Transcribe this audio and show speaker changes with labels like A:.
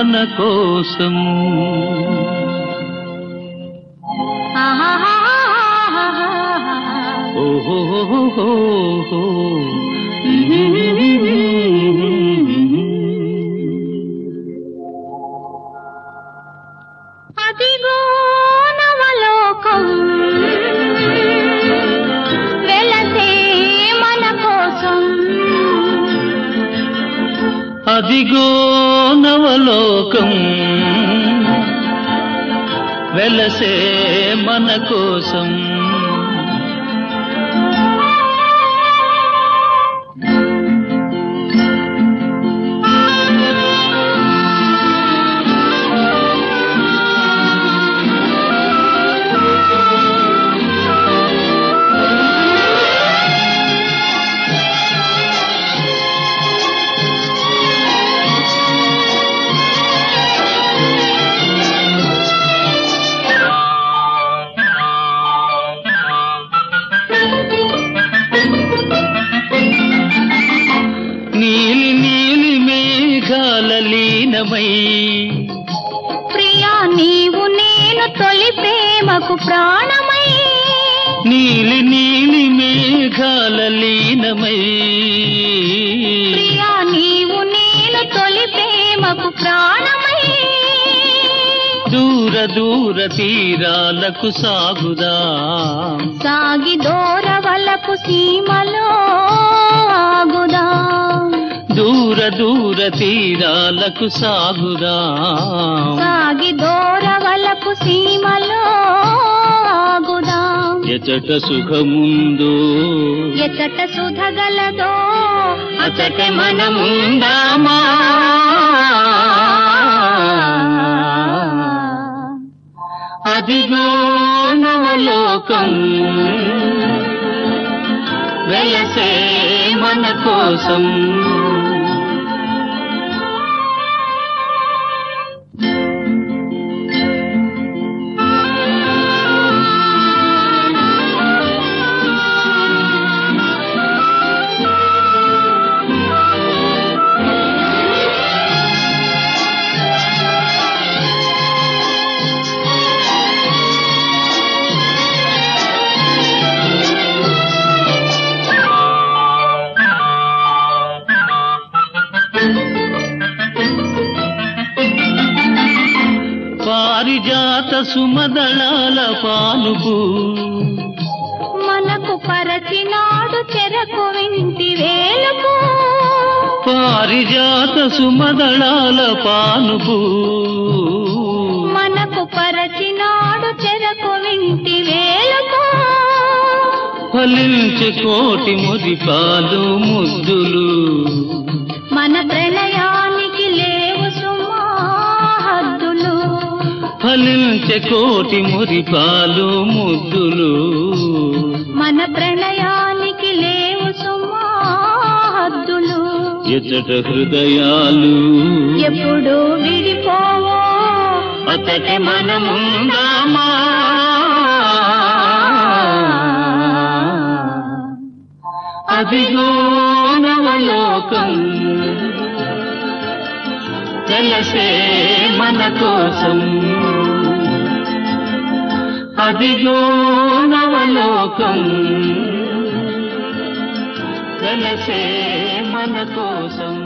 A: మన కోసం ఓహో
B: అదిగో నవలోకం వెలసే మన కోసం
A: అదిగో నవలోకం వెలసే మన కోసం నీలి నీలి మేఘాల లీనమై
B: ప్రియా నీవు నేను తొలి ప్రేమకు ప్రాణమై
A: నీలి నీలి మేఘాల లీనమై
B: ప్రియా నీవు నేను తొలి ప్రేమకు ప్రాణమై
A: దూర దూర తీరాలకు సాగుదా
B: సాగి దూరవలపు సీమలో ఆగుదా
A: దూర దూర తీరాలకు సాగుదా
B: సాగి దూరవలపు సీమలో ఆగుదా
A: ఎచట సుఖముందో
B: ఎచ్చట సుధగలదో
A: అచట మనముందామా అదిగో నవలోకం వెలసే మన కోసం పారిజాత సుమదళాల పానుపు
B: మనకు పరచినాడు చెరకు వింటి వేలుపు
A: పారిజాత సుమదళాల పానుపు
B: మనకు పరచినాడు చెరకు వింటి వేలుపు
A: ఫలించి కోటి మురిపాలు ముద్దులు
B: మన ప్రణయానికి లేవు సుమా హద్దులు
A: ఫలించే కోటి మురిపాలు ముద్దులు
B: మన ప్రణయానికి లేవు సుమా హద్దులు
A: ఎచ్చట హృదయాలు
B: ఎప్పుడు విడిపోవో
A: అతటి మనముందామా అదిగో నవలోకం వెలసే మన కోసం అదిగో నవలోకం వెలసే మన కోసం